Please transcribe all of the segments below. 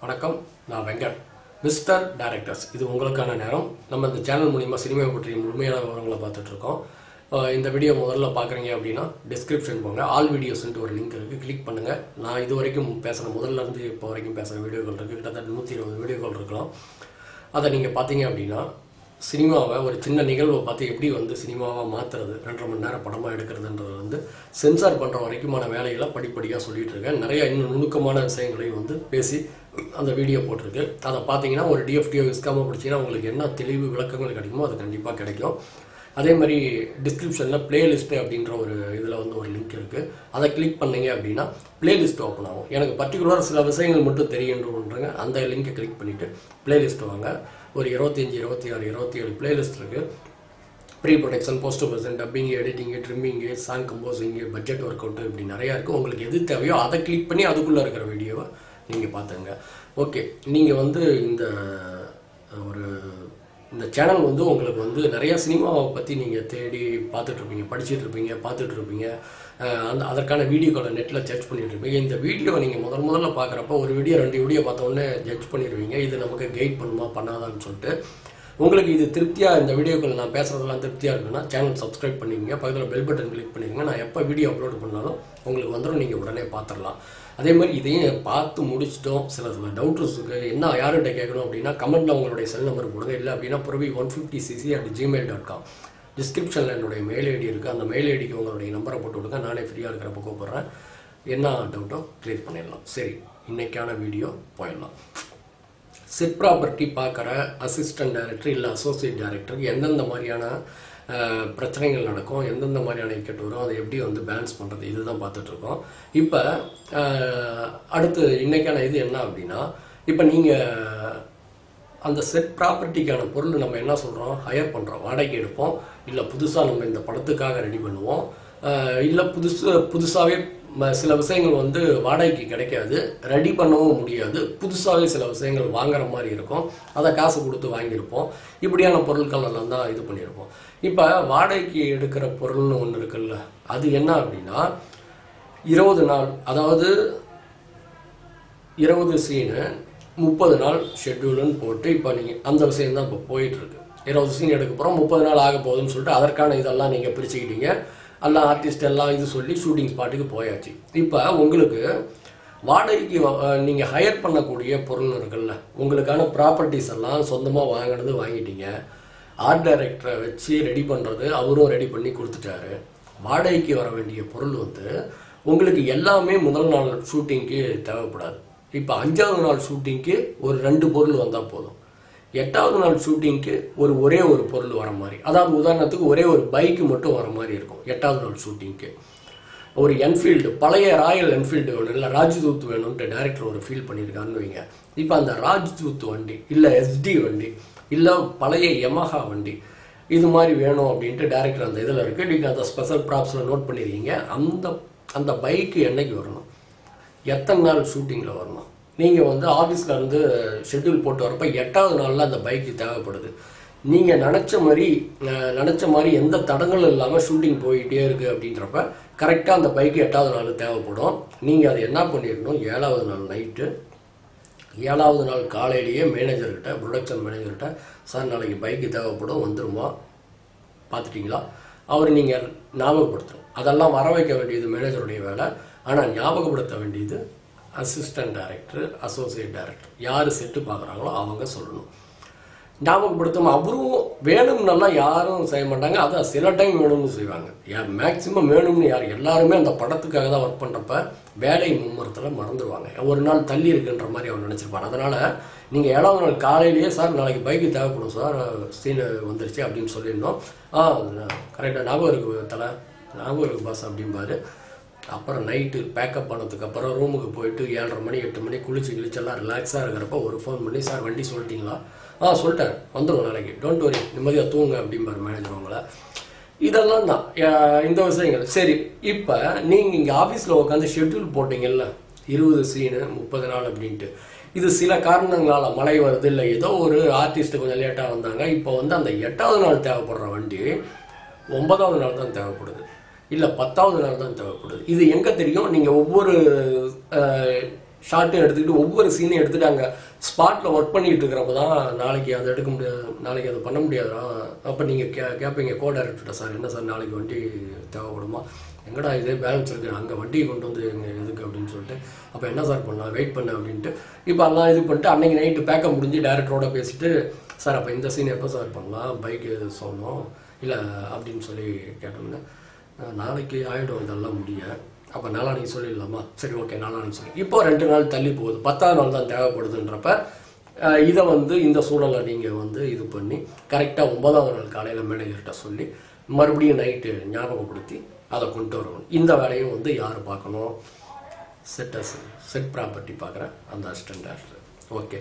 வணக்கம் நான் Venkat mister directors இது உங்களுக்கான நேரம் நம்ம இந்த சேனல் மூலிமா சினிமா பற்றிய முழுமையான விவரங்களை பார்த்துட்டு இருக்கோம் அஹ் இந்த வீடியோ முதல்ல பார்க்குறீங்க அப்படின்னா டிஸ்கிரிப்ஷன் போங்க ஆல் வீடியோஸ்ன்ட்டு ஒரு லிங்க் இருக்குது கிளிக் பண்ணுங்கள் நான் இது வரைக்கும் பேசுகிற முதல்ல இருந்து இப்போ வரைக்கும் பேசுகிற வீடியோக்கள் இருக்குது கிட்டத்தட்ட நூற்றி இருபது வீடியோக்கள் இருக்கலாம் அதை நீங்கள் பார்த்தீங்க அப்படின்னா சினிமாவை ஒரு சின்ன நிகழ்வை பார்த்து எப்படி வந்து சினிமாவாக மாற்றுறது ரெண்டரை மணி நேரம் படமாக எடுக்கிறதுன்றது வந்து சென்சார் பண்ணுற வரைக்குமான வேலைகளை படிப்படியாக சொல்லிட்டு இருக்கேன் நிறைய இன்னும் நுணுக்கமான விஷயங்களையும் வந்து பேசி அந்த வீடியோ போட்டிருக்கு அதை பார்த்தீங்கன்னா ஒரு டிஎஃப்டிஓ விஸ்காம பிடிச்சிங்கன்னா உங்களுக்கு என்ன தெளிவு விளக்கங்கள் கிடைக்குமோ அது கண்டிப்பாக கிடைக்கும் அதே மாதிரி டிஸ்கிரிப்ஷனில் பிளேலிஸ்ட்டு அப்படின்ற ஒரு இதில் வந்து ஒரு லிங்க் இருக்குது அதை கிளிக் பண்ணீங்க அப்படின்னா பிளேலிஸ்ட் ஓப்பன் ஆகும் எனக்கு பர்டிகுலராக சில விஷயங்கள் மட்டும் தெரியுன்றவங்க அந்த லிங்கை கிளிக் பண்ணிவிட்டு பிளேலிஸ்ட் வாங்க ஒரு இருபத்தஞ்சி இருபத்தி ஆறு இருபத்தி ஏழு பிளேலிஸ்ட் இருக்குது pre production post production dubbing editing trimming song composing budget work out இப்படி நிறையா இருக்குது உங்களுக்கு எது தேவையோ அதை கிளிக் பண்ணி அதுக்குள்ளே இருக்கிற வீடியோவை நீங்கள் பார்த்துங்க ஓகே நீங்கள் வந்து இந்த ஒரு இந்த சேனல் வந்து உங்களுக்கு வந்து நிறைய சினிமாவை பற்றி நீங்கள் தேடி பார்த்துட்டு இருப்பீங்க படிச்சுட்டு இருப்பீங்க பார்த்துட்டு இருப்பீங்க அஹ் அந்த அதற்கான வீடியோக்களை நெட்டில் சர்ச் பண்ணிட்டு இருப்பீங்க இந்த வீடியோவை நீங்கள் முதல் முதல்ல பார்க்குறப்ப ஒரு வீடியோ ரெண்டு வீடியோ பார்த்த உடனே ஜட்ஜ் பண்ணிடுவீங்க இது நமக்கு கைட் பண்ணுமா பண்ணாதான்னு சொல்லிட்டு உங்களுக்கு இது திருப்தியாக இந்த வீடியோக்கள் நான் பேசுகிறதெல்லாம் திருப்தியாக இருக்குன்னா சேனல் சப்ஸ்கிரைப் பண்ணிக்கங்க பக்கத்தில் பெல் பட்டன் கிளிக் பண்ணிக்கங்க நான் எப்போ வீடியோ அப்லோட் பண்ணாலும் உங்களுக்கு வந்துடும் நீங்கள் உடனே பார்த்துடலாம் அதே மாதிரி இதையும் பார்த்து முடிச்சிட்டோம் சில சில டவுட்ஸ் இருக்குது என்ன யார்கிட்ட கேட்கணும் அப்படின்னா கமெண்ட்டில் உங்களுடைய செல் நம்பர் கொடுங்க இல்லை அப்படின்னா புறவி one fifty cc at Gmail dot com டிஸ்கிரிப்ஷனில் என்னுடைய மெயில் ஐடி இருக்குது அந்த மெயில் ஐடிக்கு உங்களுடைய நம்பரை போட்டு விடுங்க நானே ஃப்ரீயாக இருக்கிறப்ப கூப்பிட்றேன் என்ன டவுட்டோ கிளியர் பண்ணிடலாம் சரி இன்னைக்கான வீடியோ போயிடலாம் செட் ப்ராப்பர்ட்டி பார்க்குற அசிஸ்டன்ட் டைரக்டர் இல்லை அசோசியேட் டைரக்டருக்கு எந்தெந்த மாதிரியான அஹ், பிரச்சனைகள் நடக்கும் எந்தெந்த மாதிரியான இக்கெட் வரும் அதை எப்படி வந்து பேலன்ஸ் பண்ணுறது இதுதான் பார்த்துட்டு இருக்கோம் இப்போ அடுத்து இன்னைக்கான இது என்ன அப்படின்னா இப்போ நீங்கள் அந்த செட் ப்ராப்பர்ட்டிக்கான பொருள் நம்ம என்ன சொல்கிறோம் ஹையர் பண்ணுறோம் வாடகைக்கு எடுப்போம் இல்லை புதுசாக நம்ம இந்த படத்துக்காக ரெடி பண்ணுவோம் இல்லை புதுசு புதுசாகவே சில விஷயங்கள் வந்து வாடகைக்கு கிடைக்காது ரெடி பண்ணவும் முடியாது புதுசாகவே சில விஷயங்கள் வாங்குற மாதிரி இருக்கும் அதை காசு கொடுத்து வாங்கியிருப்போம் இப்படியான பொருட்கள் எல்லாம் தான் இது பண்ணியிருப்போம் இப்போ வாடகைக்கு எடுக்கிற பொருள்னு ஒன்று இருக்குல்ல அது என்ன அப்படின்னா இருபது நாள் அதாவது இருபது சீனு முப்பது நாள் ஷெட்யூல்னு போட்டு இப்போ நீங்கள் அந்த விஷயம் தான் இப்போ போயிட்டு இருக்கு இருபது சீன் எடுக்க போகிறோம் முப்பது நாள் ஆக போகுதுன்னு சொல்லிட்டு அதற்கான இதெல்லாம் நீங்கள் பிரிச்சுக்கிட்டீங்க எல்லாம் ஆர்டிஸ்ட் எல்லாம் இது சொல்லி ஷூட்டிங் ஸ்பாட்டுக்கு போயாச்சு இப்போ உங்களுக்கு வாடகைக்கு நீங்கள் ஹையர் பண்ணக்கூடிய பொருள் இருக்குல்ல உங்களுக்கான ப்ராப்பர்ட்டிஸ் எல்லாம் சொந்தமாக வாங்கினது வாங்கிட்டீங்க ஆர்ட் டைரக்டரை வச்சு ரெடி பண்ணுறது அவரும் ரெடி பண்ணி கொடுத்துட்டாரு வாடகைக்கு வர வேண்டிய பொருள் வந்து உங்களுக்கு எல்லாமே முதல் நாள் ஷூட்டிங்க்கு தேவைப்படாது இப்போ அஞ்சாவது நாள் ஷூட்டிங்க்கு ஒரு ரெண்டு பொருள் வந்தால் போதும் எட்டாவது நாள் ஷூட்டிங்க்கு ஒரு ஒரே ஒரு பொருள் வர மாதிரி அதாவது உதாரணத்துக்கு ஒரே ஒரு பைக்கு மட்டும் வர மாதிரி இருக்கும் எட்டாவது நாள் ஷூட்டிங்க்கு ஒரு என்ஃபீல்டு பழைய ராயல் என்ஃபீல்டு வேணும் இல்லை ராஜ்தூத் வேணும்ட்டு டேரக்டர் ஒரு ஃபீல் பண்ணியிருக்கான்னு வைங்க இப்போ அந்த ராஜ்தூத் வண்டி இல்லை எஸ்டி வண்டி இல்லை பழைய யமஹா வண்டி இது மாதிரி வேணும் அப்படின்ட்டு டேரக்டர் அந்த இதில் இருக்குது நீங்கள் அந்த ஸ்பெஷல் ப்ராப்ஸில் நோட் பண்ணியிருக்கீங்க அந்த அந்த பைக்கு என்னைக்கு வரணும் எத்தனை நாள் ஷூட்டிங்கில் வரணும் நீங்கள் வந்து ஆஃபீஸில் இருந்து ஷெட்யூல் போட்டு வரப்போ எட்டாவது நாளில் அந்த பைக்கு தேவைப்படுது நீங்கள் நினச்ச மாதிரி அஹ், நினச்ச மாதிரி எந்த தடங்களும் இல்லாமல் ஷூட்டிங் போயிட்டே இருக்குது அப்படின்றப்ப கரெக்டாக அந்த பைக்கு எட்டாவது நாள் தேவைப்படும் நீங்கள் அதை என்ன பண்ணிடணும் ஏழாவது நாள் நைட்டு ஏழாவது நாள் காலையிலேயே மேனேஜர்கிட்ட ப்ரொடக்ஷன் மேனேஜர்கிட்ட சார் நாளைக்கு பைக்கு தேவைப்படும் வந்துருமா பார்த்துட்டிங்களா அவர் நீங்கள் ஞாபகப்படுத்தணும் அதெல்லாம் வர வைக்க வேண்டியது மேனேஜருடைய வேலை ஆனால் ஞாபகப்படுத்த வேண்டியது அசிஸ்டன்ட் டைரக்டர் அசோசியேட் டைரக்டர் யார் செட்டு பார்க்குறாங்களோ அவங்க சொல்லணும் ஞாபகப்படுத்தாம அவரும் வேணும்னெல்லாம் யாரும் செய்ய மாட்டாங்க அதான் சில டைம் வேணும்னு செய்வாங்க மேக்சிமம் வேணும்னு யார் எல்லாருமே அந்த படத்துக்காக தான் ஒர்க் பண்ணுறப்ப வேலை மும்முரத்தில் மறந்துடுவாங்க ஒரு நாள் தள்ளி இருக்குன்ற மாதிரி அவர் நினச்சிருப்பார் அதனால் நீங்கள் ஏழாவது நாள் காலையிலேயே சார் நாளைக்கு பைக்கு தேவைப்படும் சார் சீனு வந்துருச்சு அப்படின்னு சொல்லியிருந்தோம் ஆ கரெக்டாக ஞாபகம் இருக்கு தலை ஞாபகம் இருக்கு பாஸ் அப்படிம்பாரு அப்புறம் நைட்டு பேக்கப் பண்ணதுக்கு அப்புறம் ரூமுக்கு போயிட்டு ஏழரை மணி எட்டு மணி குளிச்சு கிழிச்செல்லாம் ரிலாக்ஸாக இருக்கிறப்ப ஒரு ஃபோன் பண்ணி சார் வண்டி சொல்லிட்டீங்களா ஆ சொல்லிட்டேன் வந்துடும் நாளைக்கு டோன்ட் வரி நிம்மதியாக தூங்க அப்படிம்பாரு மேனேஜர் உங்களை இதெல்லாம் தான் அஹ் இந்த விஷயங்கள் சரி இப்போ நீங்கள் இங்கே ஆஃபீஸில் உட்காந்து ஷெட்யூல் போட்டீங்கல்ல இருபது சீனு முப்பது நாள் அப்படின்ட்டு இது சில காரணங்களால் மழை வருது இல்லை ஏதோ ஒரு ஆர்டிஸ்ட் கொஞ்சம் லேட்டாக வந்தாங்க இப்போ வந்து அந்த எட்டாவது நாள் தேவைப்படுற வண்டி ஒன்பதாவது நாள் தான் தேவைப்படுது இல்லை பத்தாவது நாள் தான் தேவைப்படுது இது எங்கே தெரியும் நீங்கள் ஒவ்வொரு ஷார்ட்டும் எடுத்துக்கிட்டு ஒவ்வொரு சீனையும் எடுத்துட்டு அங்கே ஸ்பாட்டில் ஒர்க் பண்ணிட்டு இருக்கிறப்ப தான் நாளைக்கு அதை எடுக்க முடியாது நாளைக்கு அதை பண்ண முடியாதுடா அப்போ நீங்கள் கே கேட்பீங்க கோ டேரக்டர்கிட்ட சார் என்ன சார் நாளைக்கு வண்டி தேவைப்படுமா எங்கடா இதே பேலன்ஸ் இருக்குது அங்கே வண்டியை கொண்டு வந்து எங்க எதுக்கு அப்படின்னு சொல்லிட்டு அப்போ என்ன சார் பண்ணலாம் வெயிட் பண்ண அப்படின்ட்டு இப்போ எல்லாம் இது பண்ணிட்டு அன்னைக்கு நைட்டு பேக்கப் முடிஞ்சு டேரக்டரோட பேசிட்டு சார் அப்போ இந்த சீன் எப்போ சார் பண்ணலாம் பைக்கு சொல்லணும் இல்லை அப்படின்னு சொல்லி கேட்டோம்னா "அஹ், நாளைக்கு ஆகிடும் இதெல்லாம் முடிய அப்போ நாளானைக்கு சொல்லிடலாமா சரி ஓகே நாளானைக்கு சொல்லி இப்போ ரெண்டு நாள் தள்ளி போகுது பத்தாவது நாள் தான் தேவைப்படுதுன்றப்ப அஹ், இதை வந்து இந்த சூழலை நீங்கள் வந்து இது பண்ணி கரெக்டாக ஒன்பதாவது நாள் காலையில் மேனேஜர்கிட்ட சொல்லி மறுபடியும் நைட்டு ஞாபகப்படுத்தி அதை கொண்டு வரணும் இந்த வேலையும் வந்து யார் பார்க்கணும் செட்டஸ் செட் ப்ராப்பர்ட்டி பார்க்குற அந்த அசிஸ்டன்ட் டேரக்டர் ஓகே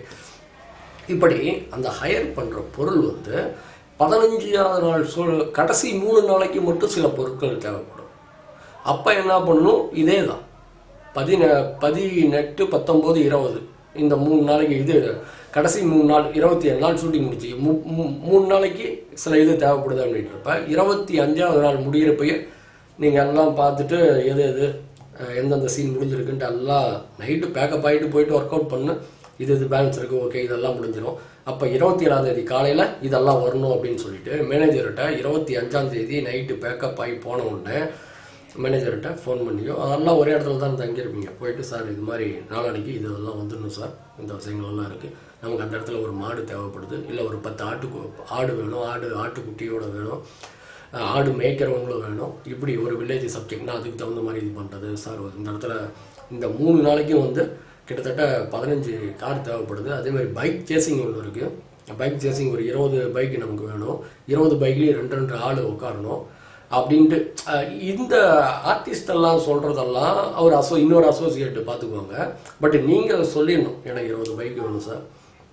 இப்படி அந்த ஹையர் பண்ணுற பொருள் வந்து பதினஞ்சாவது நாள் சொல் கடைசி மூணு நாளைக்கு மட்டும் சில பொருட்கள் தேவைப்படும் அப்போ என்ன பண்ணணும் இதே தான் பதின பதினெட்டு பத்தொம்போது இருபது இந்த மூணு நாளைக்கு இது கடைசி மூணு நாள் இருபத்தி ஏழு நாள் ஷூட்டிங் முடிச்சு மூ- மூ- மூணு நாளைக்கு சில இது தேவைப்படுது அப்படின்றப்ப இருபத்தி அஞ்சாவது நாள் முடியிறப்பயே நீங்கள் எல்லாம் பார்த்துட்டு எது எது அஹ், எந்தெந்த சீன் முடிஞ்சிருக்குன்ட்டு எல்லாம் நைட்டு பேக்கப் ஆகிட்டு போயிட்டு ஒர்க் அவுட் பண்ணு இது இது பேலன்ஸ் இருக்குது ஓகே இதெல்லாம் முடிஞ்சிடும் அப்போ இருபத்தி ஏழாம் தேதி காலையில் இதெல்லாம் வரணும் அப்படின்னு சொல்லிட்டு மேனேஜர்கிட்ட இருபத்தி அஞ்சாம் தேதி நைட்டு பேக்கப் ஆகி போன உடனே மேனேஜர்கிட்ட ஃபோன் பண்ணியோ அதெல்லாம் ஒரே இடத்துல தான் தங்கியிருப்பீங்க போயிட்டு சார் இது மாதிரி நாளானிக்கு இது இதெல்லாம் வந்துடணும் சார் இந்த விஷயங்கள்லாம் இருக்குது நமக்கு அந்த இடத்துல ஒரு மாடு தேவைப்படுது இல்லை ஒரு பத்து ஆட்டு கு- ஆடு வேணும் ஆடு ஆட்டுக்குட்டியோட வேணும் அஹ் ஆடு மேய்க்கிறவங்களும் வேணும் இப்படி ஒரு வில்லேஜ் சப்ஜெக்ட்னா அதுக்கு தகுந்த மாதிரி இது பண்ணுறது சார் இந்த இடத்துல இந்த மூணு நாளைக்கும் வந்து கிட்டத்தட்ட பதினஞ்சு கார் தேவைப்படுது அதே மாதிரி பைக் சேசிங் ஒன்று இருக்குது பைக் சேசிங் ஒரு இருபது பைக் நமக்கு வேணும் இருபது பைக்லேயும் ரெண்டு ரெண்டு ஆள் உட்காரணும் அப்படின்ட்டு அஹ், இந்த ஆர்டிஸ்ட் எல்லாம் சொல்கிறதெல்லாம் அவர் அசோ இன்னொரு அசோசியேட் பார்த்துக்குவாங்க பட் நீங்கள் சொல்லிடணும் எனக்கு இருபது பைக் வேணும் சார்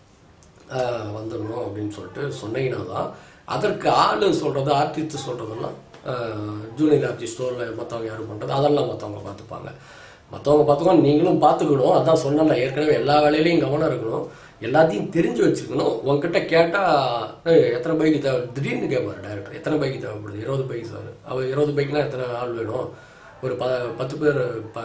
ஆஹ் வந்துடணும் அப்படின்னு சொல்லிட்டு சொன்னீங்கன்னா தான் அதற்கு ஆள் சொல்கிறது ஆர்டிஸ்ட் சொல்கிறதெல்லாம் ஜூனியர் ஆர்டிஸ்டோ இல்லை மற்றவங்க யாரும் பண்ணுறது அதெல்லாம் மற்றவங்க பார்த்துப்பாங்க மற்றவங்க பார்த்துக்கணும் நீங்களும் பார்த்துக்கணும் அதான் சொன்னல ஏற்கனவே எல்லா வேலையிலையும் கவனம் இருக்கணும் எல்லாத்தையும் தெரிஞ்சு வச்சுக்கணும் உங்ககிட்ட கேட்டால் எத்தனை பைக்கு தேவை திடீர்னு கேட்பாரு டேரக்டர் எத்தனை பைக்கு தேவைப்படுது இருபது பைக் சார் அவர் இருபது பைக்னா எத்தனை ஆள் வேணும் ஒரு ப பத்து பேர் ப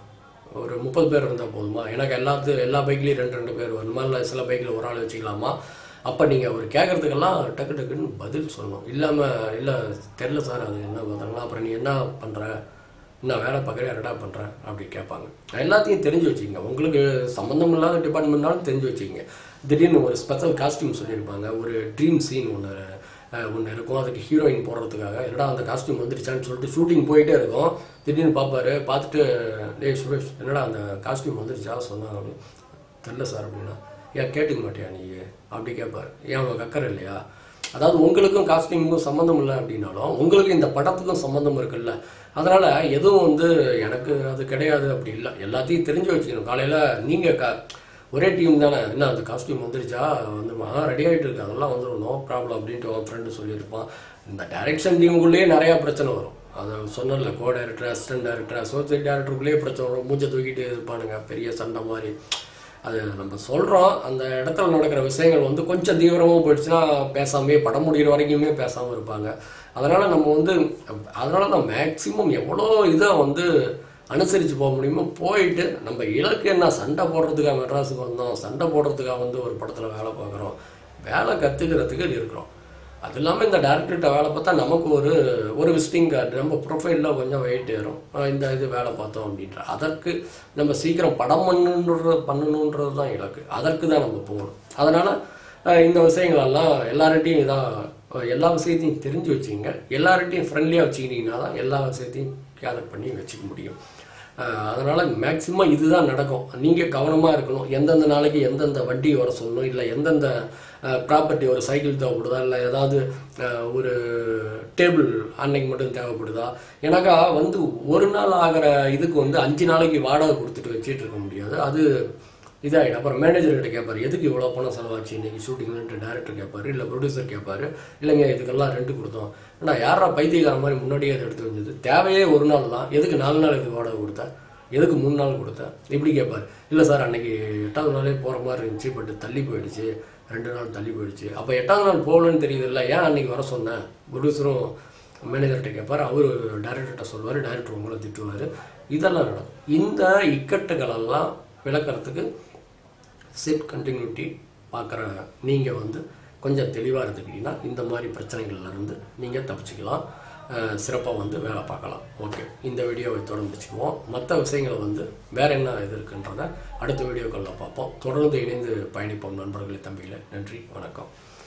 ஒரு முப்பது பேர் இருந்தால் போதுமா எனக்கு எல்லாத்து எல்லா பைக்லேயும் ரெண்டு ரெண்டு பேர் வருமா இல்லை சில பைக்கில் ஒரு ஆள் வச்சுக்கலாமா அப்போ நீங்கள் அவர் கேட்குறதுக்கெல்லாம் டக்கு டக்குன்னு பதில் சொல்லணும் இல்லாமல் இல்லை தெரில சார் அது என்ன பதிலாம் அப்புறம் நீ என்ன பண்ணுற நான் வேலை பார்க்குறேன் ரெடா பண்ணுறேன் அப்படி கேட்பாங்க எல்லாத்தையும் தெரிஞ்சு வச்சுக்கோங்க உங்களுக்கு சம்மந்தம் இல்லாத டிபார்ட்மெண்ட்னாலும் தெரிஞ்சு வச்சுக்கோங்க திடீர்னு ஒரு ஸ்பெஷல் காஸ்டியூம் சொல்லியிருப்பாங்க ஒரு ட்ரீம் சீன் ஒன்று ஒன்று இருக்கும் அதுக்கு ஹீரோயின் போடுறதுக்காக என்னடா அந்த காஸ்டியூம் வந்துருச்சான்னு சொல்லிட்டு ஷூட்டிங் போயிட்டே இருக்கும் திடீர்னு பார்ப்பாரு பார்த்துட்டு டேய் சுரேஷ் என்னடா அந்த காஸ்டியூம் வந்துருச்சா சொன்னாங்க அப்படின்னு தெரில சார் அப்படின்னா ஏன் கேட்டுக்க மாட்டியா நீ அப்படி கேட்பாரு ஏன் அவங்க கக்கற இல்லையா அதாவது உங்களுக்கும் காஸ்டியூமுக்கும் சம்மந்தம் இல்லை அப்படின்னாலும் உங்களுக்கு இந்த படத்துக்கும் சம்மந்தம் இருக்குல்ல அதனால எதுவும் வந்து எனக்கு அது கிடையாது அப்படி இல்லை எல்லாத்தையும் தெரிஞ்சு வச்சுக்கணும் காலையில் நீங்கள் க ஒரே டீம் தானே என்ன அந்த காஸ்டியூம் வந்துருச்சா வந்துருமா ரெடி ஆகிட்டு இருக்கு அதெல்லாம் வந்துடும் நோ ப்ராப்ளம் அப்படின்ட்டு அவன் ஃப்ரெண்டு சொல்லியிருப்பான் இந்த டைரக்ஷன் டீமுக்குள்ளேயே நிறையா பிரச்சனை வரும் அதை சொன்னல co director assistant director associate டைரக்டருக்குள்ளேயே பிரச்சனை வரும் மூஞ்சை தூக்கிட்டு இருப்பானுங்க பெரிய சண்டை மாதிரி அது நம்ம சொல்கிறோம் அந்த இடத்துல நடக்கிற விஷயங்கள் வந்து கொஞ்சம் தீவிரமாக போயிடுச்சுன்னா பேசாமே படம் முடிகிற வரைக்குமே பேசாமல் இருப்பாங்க அதனால் நம்ம வந்து அதனால தான் மேக்ஸிமம் எவ்வளோ இதை வந்து அனுசரித்து போக முடியுமோ போயிட்டு நம்ம இலக்கு என்ன சண்டை போடுறதுக்காக மெட்ராஸுக்கு வந்தோம் சண்டை போடுறதுக்காக வந்து ஒரு படத்தில் வேலை பார்க்குறோம் வேலை கற்றுக்கிறதுக்கு இருக்கிறோம் அது இல்லாமல் இந்த டேரக்டர்கிட்ட வேலை பார்த்தா நமக்கு ஒரு ஒரு விசிட்டிங் கார்டு நம்ம ப்ரொஃபைலில் கொஞ்சம் வெயிட் ஏறும் ஆஹ் இந்த இது வேலை பார்த்தோம் அப்படின்ற அதற்கு நம்ம சீக்கிரம் படம் பண்ணுன்றது பண்ணணுன்றது தான் இலக்கு அதற்கு தான் நம்ம போகணும் அதனால் இந்த விஷயங்களெல்லாம் எல்லார்ட்டையும் இதாக எல்லா விஷயத்தையும் தெரிஞ்சு வச்சுங்க எல்லார்ட்டையும் ஃப்ரெண்ட்லியாக வச்சுக்கிட்டிங்கன்னா தான் எல்லா விஷயத்தையும் கேதர் பண்ணி வச்சுக்க முடியும் அஹ் அதனால மேக்சிமம் இதுதான் நடக்கும் நீங்கள் கவனமாக இருக்கணும் எந்தெந்த நாளைக்கு எந்தெந்த வண்டி வர சொல்லணும் இல்லை எந்தெந்த ப்ராப்பர்ட்டி ஒரு சைக்கிள் தேவைப்படுதா இல்லை ஏதாவது அஹ், ஒரு டேபிள் அன்னைக்கு மட்டும் தேவைப்படுதா எனக்கா வந்து ஒரு நாள் ஆகிற இதுக்கு வந்து அஞ்சு நாளைக்கு வாடகை கொடுத்துட்டு வச்சிட்டு இருக்க முடியாது அது இதாகிடும் அப்புறம் மேனேஜர் கிட்ட கேட்பாரு எதுக்கு இவ்வளோ பணம் செலவாச்சு இன்னைக்கு ஷூட்டிங்லன்ட்டு டேரக்டர் கேட்பாரு இல்லை ப்ரொடியூசர் கேட்பாரு இல்லைங்க இதுக்கெல்லாம் ரெண்ட் கொடுத்தோம் ஏன்னா யாரா பைத்தியக்கார மாதிரி முன்னாடியே அதை எடுத்து வந்தது தேவையே ஒரு நாள் தான் எதுக்கு நாலு நாள் இதுக்கு வாடகை கொடுத்த எதுக்கு மூணு நாள் கொடுத்த இப்படி கேட்பாரு இல்லை சார் அன்னைக்கு எட்டாவது நாளே போகிற மாதிரி இருந்துச்சு பட் தள்ளி போயிடுச்சு ரெண்டு நாள் தள்ளி போயிடுச்சு அப்போ எட்டாவது நாள் போகலன்னு தெரியுது இல்லை ஏன் அன்னைக்கு வர சொன்னேன் ப்ரொடியூசரும் மேனேஜர்கிட்ட கேட்பார் அவர் டேரக்டர்கிட்ட சொல்லுவார் டேரக்டர் உங்களை திட்டுவார் இதெல்லாம் நடக்கும் இந்த இக்கட்டுகளெல்லாம் விளக்கறதுக்கு செட் கண்டினியூட்டி பார்க்குற நீங்கள் வந்து கொஞ்சம் தெளிவாக இருந்துக்கிட்டீங்கன்னா இந்த மாதிரி பிரச்சனைகள்ல இருந்து நீங்கள் தப்பிச்சுக்கலாம் சிறப்பாக வந்து வேலை பார்க்கலாம் ஓகே இந்த வீடியோவை தொடர்ந்து முடிச்சுக்குவோம் மற்ற விஷயங்களை வந்து வேற என்ன இது இருக்குன்றத அடுத்த வீடியோக்களில் பார்ப்போம் தொடர்ந்து இணைந்து பயணிப்போம் நண்பர்களே தம்பிகளே நன்றி வணக்கம்